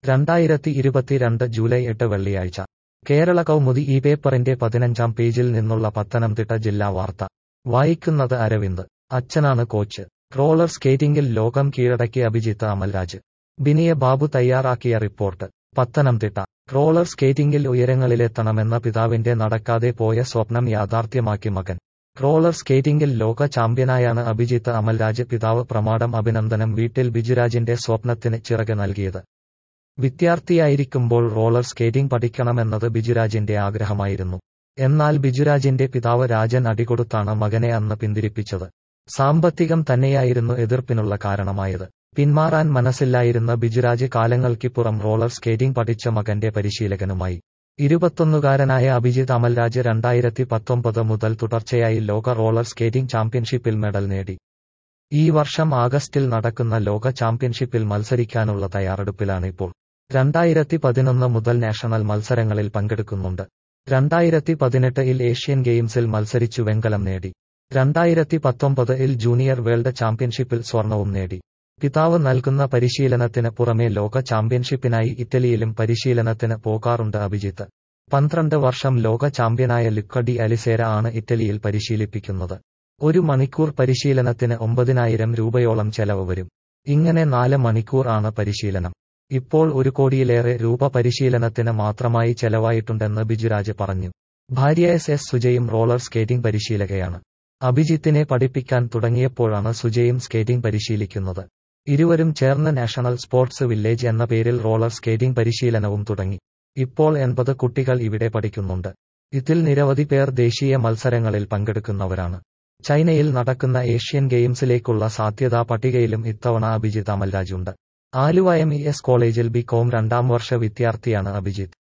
രണ്ടായിരത്തി ഇരുപത്തിരണ്ട് ജൂലൈ എട്ട് വെള്ളിയാഴ്ച കേരള കൗമുദി ഈ പേപ്പറിന്റെ പതിനഞ്ചാം പേജിൽ നിന്നുള്ള പത്തനംതിട്ട ജില്ലാ വാർത്ത വായിക്കുന്നത് അരവിന്ദ് അച്ഛനാണ് കോച്ച് റോളർ സ്കേറ്റിംഗിൽ ലോകം കീഴടക്കി അഭിജിത്ത് അമൽരാജ് ബിനിയ ബാബു തയ്യാറാക്കിയ റിപ്പോർട്ട് പത്തനംതിട്ട റോളർ സ്കേറ്റിംഗിൽ ഉയരങ്ങളിലെത്തണമെന്ന പിതാവിന്റെ നടക്കാതെ പോയ സ്വപ്നം യാഥാർത്ഥ്യമാക്കി മകൻ റോളർ സ്കേറ്റിംഗിൽ ലോക ചാമ്പ്യനായാണ് അഭിജിത്ത് അമൽരാജ് പിതാവ് പ്രമാടം അഭിനന്ദനം വീട്ടിൽ ബിജുരാജിന്റെ സ്വപ്നത്തിന് ചിറക് നൽകിയത് വിദ്യാർത്ഥിയായിരിക്കുമ്പോൾ റോളർ സ്കേറ്റിംഗ് പഠിക്കണമെന്നത് ബിജുരാജിന്റെ ആഗ്രഹമായിരുന്നു എന്നാൽ ബിജുരാജിന്റെ പിതാവ് രാജൻ അടികൊടുത്താണ് മകനെ അന്ന് പിന്തിരിപ്പിച്ചത് സാമ്പത്തികം തന്നെയായിരുന്നു എതിർപ്പിനുള്ള കാരണമായത് പിന്മാറാൻ മനസ്സില്ലായിരുന്ന ബിജുരാജ് കാലങ്ങൾക്കിപ്പുറം റോളർ സ്കേറ്റിംഗ് പഠിച്ച മകന്റെ പരിശീലകനുമായി ഇരുപത്തൊന്നുകാരനായ അഭിജിത്ത് അമൽരാജ് രണ്ടായിരത്തി പത്തൊമ്പത് മുതൽ തുടർച്ചയായി ലോക റോളർ സ്കേറ്റിംഗ് ചാമ്പ്യൻഷിപ്പിൽ മെഡൽ നേടി ഈ വർഷം ആഗസ്റ്റിൽ നടക്കുന്ന ലോക ചാമ്പ്യൻഷിപ്പിൽ മത്സരിക്കാനുള്ള തയ്യാറെടുപ്പിലാണിപ്പോൾ രണ്ടായിരത്തി പതിനൊന്ന് മുതൽ നാഷണൽ മത്സരങ്ങളിൽ പങ്കെടുക്കുന്നുണ്ട് രണ്ടായിരത്തി പതിനെട്ടിൽ ഏഷ്യൻ ഗെയിംസിൽ മത്സരിച്ചു വെങ്കലം നേടി രണ്ടായിരത്തി പത്തൊമ്പതിൽ ജൂനിയർ വേൾഡ് ചാമ്പ്യൻഷിപ്പിൽ സ്വർണവും നേടി പിതാവ് നൽകുന്ന പരിശീലനത്തിന് പുറമെ ലോക ചാമ്പ്യൻഷിപ്പിനായി ഇറ്റലിയിലും പരിശീലനത്തിന് പോകാറുണ്ട് അഭിജിത്ത് പന്ത്രണ്ട് വർഷം ലോക ചാമ്പ്യനായ ലുക്കഡി അലിസേര ആണ് ഇറ്റലിയിൽ പരിശീലിപ്പിക്കുന്നത് ഒരു മണിക്കൂർ പരിശീലനത്തിന് ഒമ്പതിനായിരം രൂപയോളം ചെലവ് വരും ഇങ്ങനെ നാല് മണിക്കൂർ ആണ് പരിശീലനം ഇപ്പോൾ ഒരു കോടിയിലേറെ രൂപ പരിശീലനത്തിന് മാത്രമായി ചെലവായിട്ടുണ്ടെന്ന് ബിജുരാജ് പറഞ്ഞു ഭാര്യ എസ് എസ് സുജയും റോളർ സ്കേറ്റിംഗ് പരിശീലകയാണ് അഭിജിത്തിനെ പഠിപ്പിക്കാൻ തുടങ്ങിയപ്പോഴാണ് സുജയും സ്കേറ്റിംഗ് പരിശീലിക്കുന്നത് ഇരുവരും ചേർന്ന് നാഷണൽ സ്പോർട്സ് വില്ലേജ് എന്ന പേരിൽ റോളർ സ്കേറ്റിംഗ് പരിശീലനവും തുടങ്ങി ഇപ്പോൾ എൺപത് കുട്ടികൾ ഇവിടെ പഠിക്കുന്നുണ്ട് ഇതിൽ നിരവധി പേർ ദേശീയ മത്സരങ്ങളിൽ പങ്കെടുക്കുന്നവരാണ് ചൈനയിൽ നടക്കുന്ന ഏഷ്യൻ ഗെയിംസിലേക്കുള്ള സാധ്യതാ പട്ടികയിലും ഇത്തവണ അഭിജിത്ത് അമൽരാജുണ്ട് ആലുവ എം ഇ എസ് കോളേജിൽ ബി കോം രണ്ടാം വർഷ വിദ്യാർത്ഥിയാണ് അഭിജിത്ത്